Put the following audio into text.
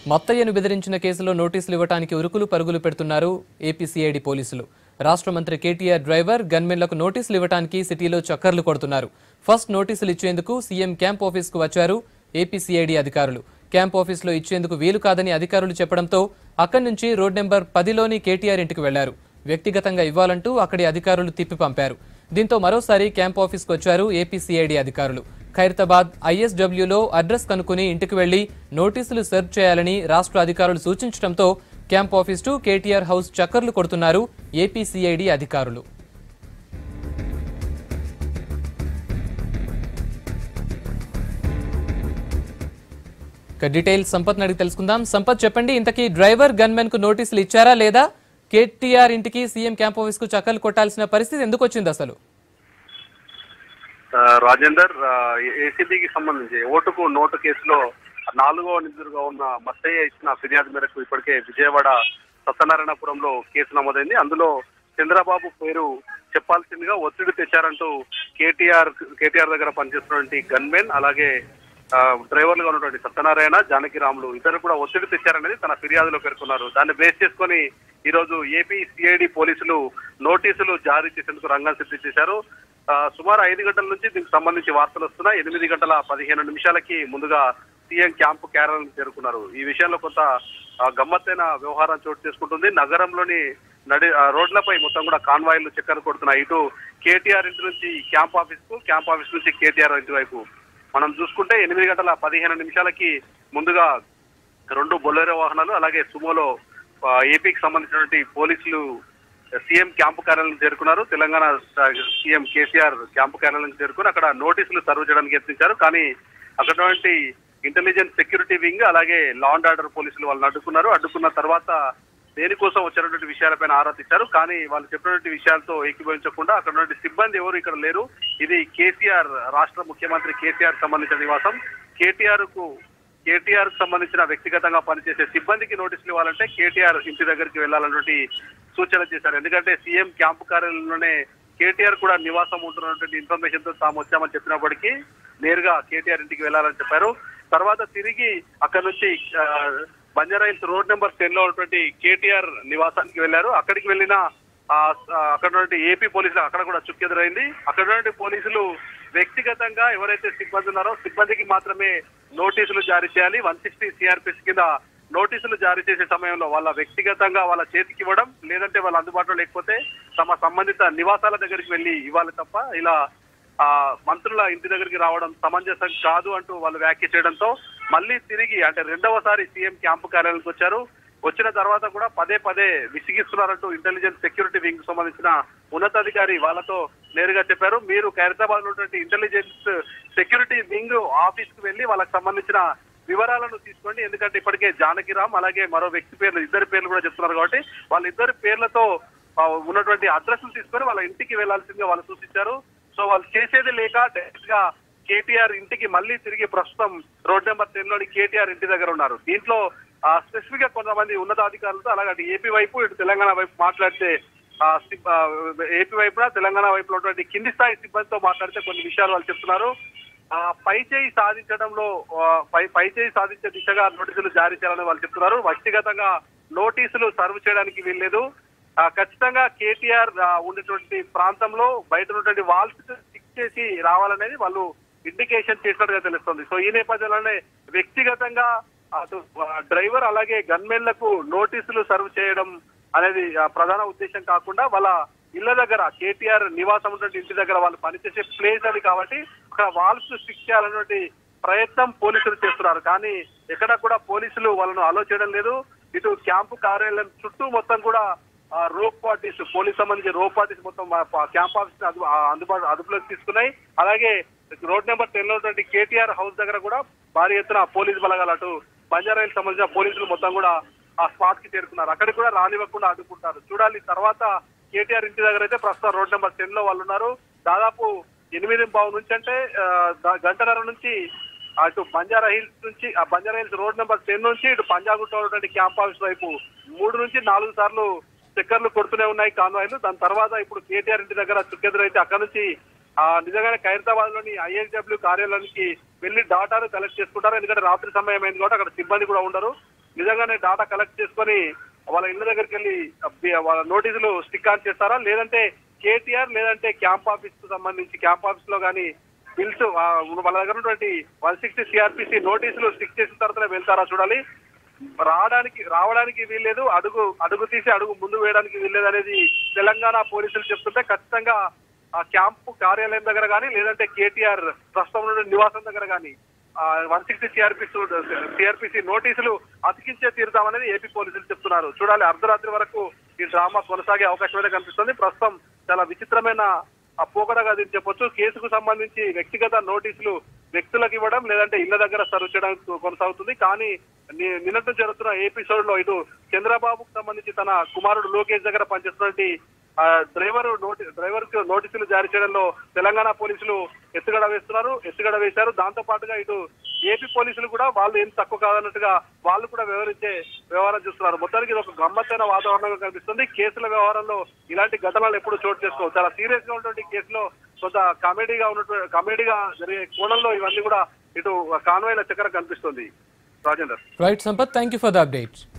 మత్తయ్యను బెదిరించిన కేసులో నోటీసులు ఇవ్వడానికి ఉరుకులు పరుగులు పెడుతున్నారు ఏపీసీఐడి పోలీసులు రాష్ట్ర మంత్రి కేటీఆర్ డ్రైవర్ గన్మెన్లకు నోటీసులు ఇవ్వడానికి సిటీలో చక్కర్లు కొడుతున్నారు ఫస్ట్ నోటీసులు ఇచ్చేందుకు సీఎం క్యాంప్ ఆఫీస్కు వచ్చారు ఏపీసీఐడి అధికారులు క్యాంప్ ఆఫీసులో ఇచ్చేందుకు వీలు కాదని అధికారులు చెప్పడంతో అక్కడి నుంచి రోడ్ నెంబర్ పదిలోని కేటీఆర్ ఇంటికి వెళ్లారు వ్యక్తిగతంగా ఇవ్వాలంటూ అక్కడి అధికారులు తిప్పి పంపారు దీంతో మరోసారి క్యాంప్ ఆఫీస్కు వచ్చారు ఏపీసీఐడి అధికారులు ఖైరతాబాద్ ఐఎస్డబ్ల్యూలో అడ్రస్ కనుక్కుని ఇంటికి వెళ్లి నోటీసులు సర్వ్ చేయాలని రాష్ట్ర అధికారులు సూచించడంతో camp office to KTR house చక్కర్లు కొడుతున్నారు ఏపీసీఐడి అధికారులు ఇక డీటెయిల్స్ సంపత్ అడిగి తెలుసుకుందాం సంపత్ చెప్పండి ఇంతకీ డ్రైవర్ గన్మెన్ కు నోటీసులు ఇచ్చారా లేదా కేటీఆర్ ఇంటికి సీఎం క్యాంప్ ఆఫీస్ కు చక్కర్లు కొట్టాల్సిన పరిస్థితి ఎందుకు వచ్చింది అసలు ఆ, రాజేందర్ ఏసీబీకి సంబంధించి ఓటుకు నోటు కేసులో నాలుగో నిందితుడుగా ఉన్న మత్తయ్య ఇచ్చిన ఫిర్యాదు మేరకు ఇప్పటికే విజయవాడ సత్యనారాయణపురంలో కేసు నమోదైంది అందులో చంద్రబాబు పేరు చెప్పాల్సిందిగా ఒత్తిడి తెచ్చారంటూ కేటీఆర్ కేటీఆర్ దగ్గర పనిచేస్తున్నటువంటి గన్మెన్ అలాగే ఆ, డ్రైవర్లుగా ఉన్నటువంటి సత్యనారాయణ జానకిరాములు ఇద్దరు కూడా ఒత్తిడి తెచ్చారనేది తన ఫిర్యాదులో పేర్కొన్నారు దాన్ని బేస్ చేసుకొని ఈ రోజు ఏపీ సిఐడి పోలీసులు నోటీసులు జారీ చేసేందుకు రంగం సిద్ధం చేశారు ఆ, సుమారు ఐదు గంటల నుంచి దీనికి సంబంధించి వార్తలు వస్తున్నాయి ఎనిమిది గంటల పదిహేను నిమిషాలకి ముందుగా సీఎం క్యాంపు కేరళ చేరుకున్నారు ఈ విషయంలో కొంత ఆ, గమ్మత్తైన వ్యవహారం చోటు చేసుకుంటుంది నగరంలోని నడి ఆ, రోడ్లపై మొత్తం కూడా కాన్వాయిలు చక్కర్లు కొడుతున్నాయి ఇటు కేటీఆర్ ఇంటి నుంచి క్యాంప్ ఆఫీస్ కు క్యాంప్ ఆఫీస్ నుంచి కేటీఆర్ ఇంటి వైపు మనం చూసుకుంటే ఎనిమిది గంటల పదిహేను నిమిషాలకి ముందుగా రెండు బొలెరో వాహనాలు అలాగే సుమోలో ఆ, ఏపీకి సంబంధించినటువంటి పోలీసులు సీఎం క్యాంపు కార్యాలయం చేరుకున్నారు తెలంగాణ ఆ, సీఎం కేసీఆర్ క్యాంపు కార్యాలయం చేరుకుని అక్కడ నోటీసులు సర్వ్ చేయడానికి యత్నించారు కానీ అక్కడ ఇంటెలిజెన్స్ సెక్యూరిటీ వింగ్ అలాగే లా అండ్ ఆర్డర్ పోలీసులు వాళ్ళని అడ్డుకున్నారు అడ్డుకున్న తర్వాత దేనికోసం వచ్చినటువంటి విషయాలపైన ఆరా తీశారు కానీ వాళ్ళు చెప్పినటువంటి విషయాలతో ఏకీభవించకుండా అక్కడ ఉన్నటువంటి సిబ్బంది ఎవరు ఇక్కడ లేరు ఇది కేసీఆర్ రాష్ట్ర ముఖ్యమంత్రి కేసీఆర్ సంబంధించిన నివాసం కేటీఆర్ కు కేటీఆర్ కు సంబంధించిన వ్యక్తిగతంగా పనిచేసే సిబ్బందికి నోటీసులు ఇవ్వాలంటే కేటీఆర్ ఇంటి దగ్గరికి వెళ్లాలన్నటువంటి సూచన చేశారు ఎందుకంటే సీఎం క్యాంపు కార్యాలయంలోనే కేటీఆర్ కూడా నివాసం ఉంటున్నటువంటి ఇన్ఫర్మేషన్ తో తాము వచ్చామని చెప్పినప్పటికీ నేరుగా కేటీఆర్ ఇంటికి వెళ్లాలని చెప్పారు తర్వాత తిరిగి అక్కడ నుంచి ఆ, బంజారాయిల్స్ రోడ్ నెంబర్ టెన్ లో ఉన్నటువంటి కేటీఆర్ నివాసానికి వెళ్లారు అక్కడికి వెళ్ళిన ఆ, ఆ, అక్కడ ఉన్నటువంటి ఏపీ పోలీసులు అక్కడ కూడా చుక్కెదురైంది అక్కడ ఉన్నటువంటి పోలీసులు వ్యక్తిగతంగా ఎవరైతే సిబ్బంది ఉన్నారో సిబ్బందికి మాత్రమే నోటీసులు జారీ చేయాలి వన్ సిక్స్టీ సిఆర్పిస్ కింద నోటీసులు జారీ చేసే సమయంలో వాళ్ళ వ్యక్తిగతంగా వాళ్ళ చేతికి ఇవ్వడం లేదంటే వాళ్ళ అందుబాటులో లేకపోతే తమ సంబంధిత నివాసాల దగ్గరికి వెళ్ళి ఇవ్వాలి తప్ప ఇలా ఆ మంత్రుల ఇంటి దగ్గరికి రావడం సమంజసం కాదు అంటూ వాళ్ళు వ్యాఖ్య చేయడంతో మళ్ళీ తిరిగి అంటే రెండవసారి సీఎం క్యాంపు కార్యాలయానికి వచ్చారు వచ్చిన తర్వాత కూడా పదే పదే విసిగిస్తున్నారంటూ ఇంటెలిజెన్స్ సెక్యూరిటీ వింగ్ సంబంధించిన ఉన్నతాధికారి వాళ్ళతో నేరుగా చెప్పారు మీరు ఖైరతాబాద్ లో ఉన్నటువంటి ఇంటెలిజెన్స్ సెక్యూరిటీ వింగ్ ఆఫీస్ కు వెళ్ళి వాళ్ళకి సంబంధించిన వివరాలను తీసుకోండి ఎందుకంటే ఇప్పటికే జానకిరామ్ అలాగే మరో వ్యక్తి పేర్లు ఇద్దరి పేర్లు కూడా చెప్తున్నారు కాబట్టి వాళ్ళిద్దరి పేర్లతో ఆ, ఉన్నటువంటి అడ్రస్ తీసుకొని వాళ్ళ ఇంటికి వెళ్లాల్సిందిగా వాళ్ళు సూచించారు సో వాళ్ళు చేసేది లేక డైరెక్ట్ గా కేటీఆర్ ఇంటికి మళ్ళీ తిరిగి ప్రస్తుతం రోడ్ నెంబర్ టెన్ లోని కేటీఆర్ ఇంటి దగ్గర ఉన్నారు దీంట్లో స్పెసిఫిక్ గా కొంతమంది ఉన్నతాధికారులతో అలాగే అటు ఏపీ వైపు ఇటు తెలంగాణ వైపు మాట్లాడితే ఆ, సిబ్- ఆ, ఏపీ వైపున తెలంగాణ వైపులో ఉన్నటువంటి కింది స్థాయి సిబ్బందితో మాట్లాడితే కొన్ని విషయాలు వాళ్ళు చెప్తున్నారు ఆ, పై చేయి సాధించడంలో ఆ, పై పై చేయి సాధించే దిశగా నోటీసులు జారీ చేయాలని వాళ్ళు చెప్తున్నారు వ్యక్తిగతంగా నోటీసులు సర్వ్ చేయడానికి వీల్లేదు ఆ, ఖచ్చితంగా కేటీఆర్ ఆ, ఉండేటువంటి ప్రాంతంలో బయట ఉన్నటువంటి వాల్స్ ఫిక్స్ చేసి రావాలనేది వాళ్ళు ఇండికేషన్ చేసినట్టుగా తెలుస్తుంది సో ఈ నేపథ్యంలోనే వ్యక్తిగతంగా అటు ఆ, డ్రైవర్ అలాగే గన్మెన్లకు నోటీసులు సర్వ్ చేయడం అనేది ఆ, ప్రధాన ఉద్దేశం కాకుండా వాళ్ళ ఇళ్ల దగ్గర కేటీఆర్ నివాసం ఉన్నటువంటి ఇంటి దగ్గర వాళ్ళు పనిచేసే ప్లేస్ అది కాబట్టి అక్కడ వాల్స్ ఫిక్స్ చేయాలన్నటువంటి ప్రయత్నం పోలీసులు చేస్తున్నారు కానీ ఎక్కడ కూడా పోలీసులు వాళ్ళను అలో చేయడం లేదు ఇటు క్యాంపు కార్యాలయం చుట్టూ మొత్తం కూడా ఆ, రోప్ పార్టీస్ పోలీస్ సంబంధించి రోప్ పార్టీస్ మొత్తం ఆ, ప- క్యాంప్ ఆఫీస్ అదు ఆ, అందుబాటు అదుపులోకి తీసుకున్నాయి అలాగే రోడ్ నెంబర్ టెన్ లో ఉన్నటువంటి కేటీఆర్ హౌస్ దగ్గర కూడా భారీ ఎత్తున పోలీస్ బలగాలు అటు బంజారాయిల్ సంబంధించిన పోలీసులు మొత్తం కూడా ఆ స్పాట్ కి చేరుకున్నారు అక్కడికి కూడా రానివ్వకుండా అడ్డుకుంటారు చూడాలి తర్వాత కేటీఆర్ ఇంటి దగ్గర అయితే ప్రస్తుతం రోడ్ నెంబర్ టెన్ లో వాళ్ళు ఉన్నారు దాదాపు ఎనిమిది బావు నుంచి అంటే ఆ, ద- గంటన్నర నుంచి అటు బంజారా హిల్స్ నుంచి ఆ Banjara Hills road number ten నుంచి ఇటు పంజాగుట్ట ఉన్నటువంటి క్యాంప్ ఆఫీస్ వైపు మూడు నుంచి నాలుగు సార్లు చక్కర్లు కొడుతూనే ఉన్నాయి కాన్వాయిలు దాని తర్వాత ఇప్పుడు కేటీఆర్ ఇంటి దగ్గర చుక్కెదురైతే అక్కడ నుంచి ఆ నిజంగానే ఖైరతాబాద్ లోని ఐఎస్డబ్ల్యూ కార్యాలయానికి వెళ్లి డాటాను కలెక్ట్ చేసుకుంటారు ఎందుకంటే రాత్రి సమయం అయింది కాబట్టి అక్కడ సిబ్బంది కూడా ఉండరు నిజంగానే డాటా కలెక్ట్ చేసుకొని వాళ్ళ ఇళ్ళ దగ్గరికి వెళ్ళి అబ్బి- వాళ్ళ నోటీసులు స్టిక్ ఆన్ చేస్తారా లేదంటే కేటీఆర్ లేదంటే క్యాంప్ ఆఫీస్ కు సంబంధించి క్యాంప్ ఆఫీస్ లో కానీ బిల్స్ ఆ, వాళ్ళ దగ్గర ఉన్నటువంటి వన్ సిక్స్టీ సిఆర్పిసి నోటీసులు స్టిక్ చేసిన తర్వాతనే వెళ్తారా చూడాలి రావడానికి రావడానికి వీల్లేదు అడుగు అడుగు తీసి అడుగు ముందు వేయడానికి వీల్లేదు అనేది తెలంగాణ పోలీసులు చెప్తుంటే ఖచ్చితంగా ఆ క్యాంపు కార్యాలయం దగ్గర కానీ లేదంటే కేటీఆర్ ప్రస్తుతం ఉన్న నివాసం దగ్గర కానీ వన్ సిక్స్టీ సిఆర్పిసి సిఆర్పిసి నోటీసులు అతికించే తీరుతామనేది ఏపీ పోలీసులు చెప్తున్నారు చూడాలి అర్ధరాత్రి వరకు ఈ డ్రామా కొనసాగే అవకాశం అయితే కనిపిస్తుంది ప్రస్తుతం చాలా విచిత్రమైన ఆ పోకడగా దీన్ని చెప్పొచ్చు కేసుకు సంబంధించి వ్యక్తిగత నోటీసులు వ్యక్తులకు ఇవ్వడం లేదంటే ఇళ్ల దగ్గర సర్వ్ చేయడం కొనసాగుతుంది కానీ ని- నిన్నటి జరుగుతున్న ఎపిసోడ్ లో ఇటు చంద్రబాబుకు సంబంధించి తన కుమారుడు లోకేష్ దగ్గర పనిచేస్తున్నటువంటి ఆ, డ్రైవర్ నోటి డ్రైవర్ కు నోటీసులు జారీ చేయడంలో తెలంగాణ పోలీసులు ఎత్తుగడ వేస్తున్నారు ఎత్తుగడ వేశారు దాంతో పాటుగా ఇటు ఏపీ పోలీసులు కూడా వాళ్ళు ఏం తక్కువ కాదన్నట్టుగా వాళ్ళు కూడా వ్యవహరించే వ్యవహారం చూస్తున్నారు మొత్తానికి ఇది ఒక గమ్మత్తైన వాతావరణంగా కనిపిస్తుంది కేసుల వ్యవహారంలో ఇలాంటి ఘటనలు ఎప్పుడు చోటు చేసుకోవు చాలా సీరియస్ గా ఉన్నటువంటి కేసులో కొంత కామెడీగా ఉన్నటువంటి కామెడీగా జరిగే కోణంలో ఇవన్నీ కూడా ఇటు కాన్వాయ్ల చక్కెర కనిపిస్తుంది Rajender right Sampath thank you for the update